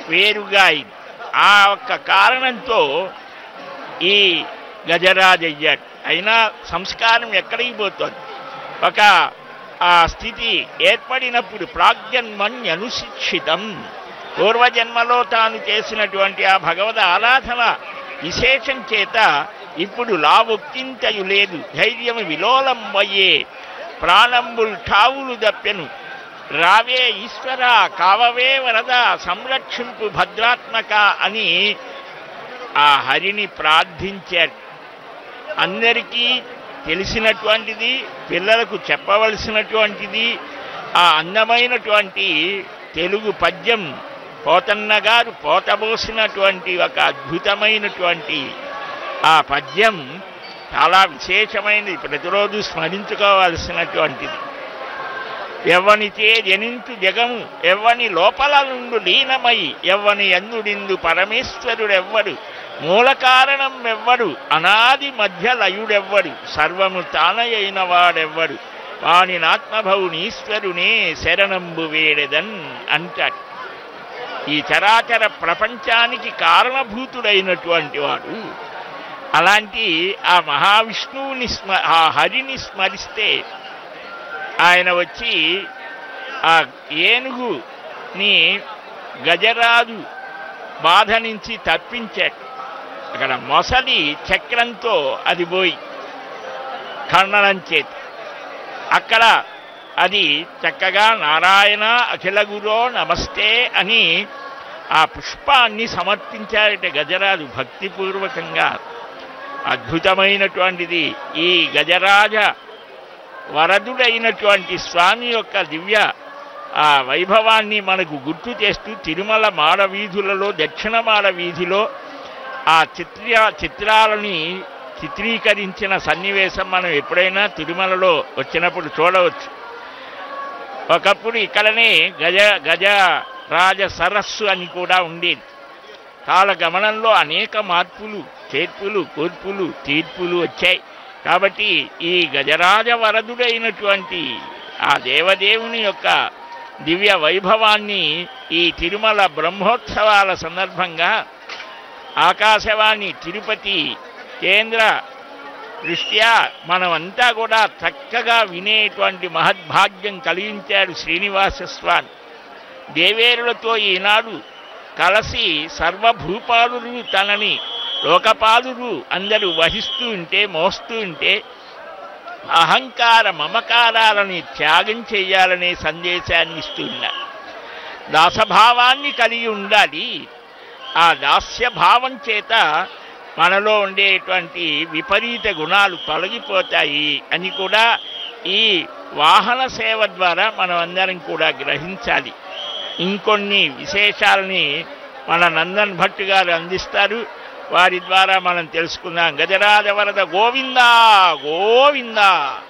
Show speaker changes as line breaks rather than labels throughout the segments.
వేరుగా అయింది ఆ ఒక్క కారణంతో ఈ గజరాజు అయ్యాడు అయినా సంస్కారం ఎక్కడికి పోతుంది ఒక ఆ స్థితి ఏర్పడినప్పుడు ప్రాగ్జన్మన్యనుశిక్షితం పూర్వజన్మలో తాను చేసినటువంటి ఆ భగవద్ ఆరాధన విశేషం చేత ఇప్పుడు లావొక్కింతయు లేదు ధైర్యం విలోలం వయ్యే ప్రాణంబుల్ ఠావులు దప్పెను రావే ఈశ్వర కావవే వరద సంరక్షింపు భద్రాత్మక అని ఆ హరిని ప్రార్థించారు అందరికీ తెలిసినటువంటిది పిల్లలకు చెప్పవలసినటువంటిది ఆ అందమైనటువంటి తెలుగు పద్యం పోతన్న గారు పోతబోసినటువంటి ఒక అద్భుతమైనటువంటి ఆ పద్యం చాలా విశేషమైనది ప్రతిరోజు స్మరించుకోవాల్సినటువంటిది ఎవ్వనితే జనింతు జగము ఎవ్వని లోపల నుండు లీనమై ఎవ్వని ఎందుడిందు పరమేశ్వరుడెవ్వడు మూల కారణం ఎవ్వడు అనాది మధ్య లయుడెవ్వడు సర్వము తానయైన వాడెవ్వడు వాని ఆత్మభవునీశ్వరునే శరణంబు వేడెదన్ అంటాడు ఈ చరాచర ప్రపంచానికి కారణభూతుడైనటువంటి వాడు అలాంటి ఆ మహావిష్ణువుని స్మ ఆ హరిని స్మరిస్తే ఆయన వచ్చి ఆ ఏనుగుని గజరాజు బాధ నుంచి తప్పించాడు అక్కడ మొసలి చక్రంతో అది పోయి ఖండనం చేతి అక్కడ అది చక్కగా నారాయణ అఖిల గురో నమస్తే అని ఆ పుష్పాన్ని సమర్పించారట గజరాజు భక్తిపూర్వకంగా అద్భుతమైనటువంటిది ఈ గజరాజ వరదుడైనటువంటి స్వామి యొక్క దివ్య ఆ వైభవాన్ని మనకు గుర్తు చేస్తూ తిరుమల మాడ వీధులలో దక్షిణ మాడ వీధిలో ఆ చిత్ర చిత్రాలని చిత్రీకరించిన సన్నివేశం మనం ఎప్పుడైనా తిరుమలలో వచ్చినప్పుడు చూడవచ్చు ఒకప్పుడు ఇక్కడనే గజ గజ రాజ సరస్సు అని కూడా ఉండేది కాలగమనంలో అనేక మార్పులు చేర్పులు కూర్పులు తీర్పులు వచ్చాయి కాబట్టి ఈ గజరాజ వరదుడైనటువంటి ఆ దేవదేవుని యొక్క దివ్య వైభవాన్ని ఈ తిరుమల బ్రహ్మోత్సవాల సందర్భంగా ఆకాశవాణి తిరుపతి కేంద్ర దృష్ట్యా మనమంతా కూడా చక్కగా వినేటువంటి మహద్భాగ్యం కలిగించాడు శ్రీనివాస స్వామి దేవేరులతో ఈనాడు కలసి సర్వభూపాలురు తనని లోకపాలురు అందరూ వహిస్తూ ఉంటే మోస్తూ ఉంటే అహంకార మమకారాలని త్యాగం చేయాలనే సందేశాన్ని ఇస్తున్నారు దాసభావాన్ని కలిగి ఉండాలి ఆ దాస్య భావం చేత మనలో ఉండేటువంటి విపరీత గుణాలు తొలగిపోతాయి అని కూడా ఈ వాహన సేవ ద్వారా మనం అందరం కూడా గ్రహించాలి ఇంకొన్ని విశేషాలని మన నందన్ భట్ గారు అందిస్తారు వారి ద్వారా మనం తెలుసుకుందాం గజరాజ వరద గోవిందా గోవిందా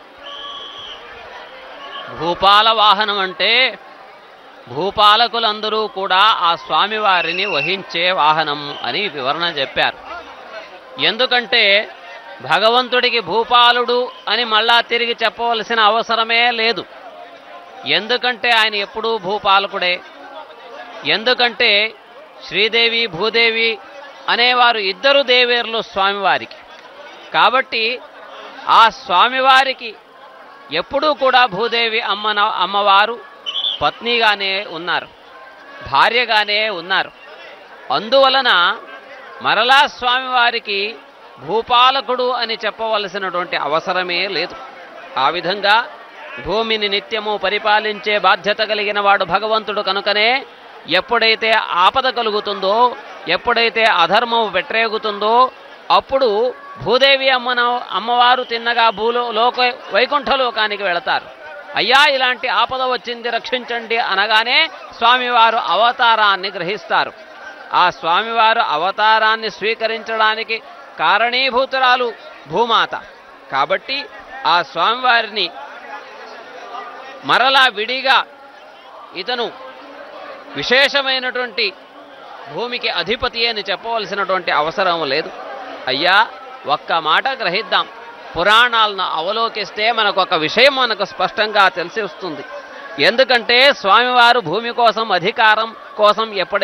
భూపాల వాహనం అంటే భూపాలకులందరూ కూడా ఆ స్వామివారిని వహించే వాహనం అని వివరణ చెప్పారు ఎందుకంటే భగవంతుడికి భూపాలుడు అని మళ్ళా తిరిగి చెప్పవలసిన అవసరమే లేదు ఎందుకంటే ఆయన ఎప్పుడూ భూపాలకుడే ఎందుకంటే శ్రీదేవి భూదేవి అనేవారు ఇద్దరు దేవేరులు స్వామివారికి కాబట్టి ఆ స్వామివారికి ఎప్పుడూ కూడా భూదేవి అమ్మన అమ్మవారు పత్నిగానే ఉన్నారు భార్యగానే ఉన్నారు అందువలన మరలా స్వామివారికి భూపాలకుడు అని చెప్పవలసినటువంటి అవసరమే లేదు ఆ విధంగా భూమిని నిత్యము పరిపాలించే బాధ్యత కలిగిన వాడు భగవంతుడు కనుకనే ఎప్పుడైతే ఆపద కలుగుతుందో ఎప్పుడైతే అధర్మం వెట్రేగుతుందో అప్పుడు భూదేవి అమ్మన అమ్మవారు తిన్నగా భూలో లోక వైకుంఠలోకానికి వెళతారు అయ్యా ఇలాంటి ఆపద వచ్చింది రక్షించండి అనగానే స్వామివారు అవతారాన్ని గ్రహిస్తారు ఆ స్వామివారు అవతారాన్ని స్వీకరించడానికి కారణీభూతురాలు భూమాత కాబట్టి ఆ స్వామివారిని మరలా విడిగా ఇతను విశేషమైనటువంటి భూమికి అధిపతి అని చెప్పవలసినటువంటి అవసరం లేదు అయ్యా ఒక్క మాట గ్రహిద్దాం పురాణాలను అవలోకిస్తే మనకు ఒక విషయం మనకు స్పష్టంగా తెలిసి వస్తుంది ఎందుకంటే స్వామివారు భూమి కోసం అధికారం కోసం ఎప్పుడైతే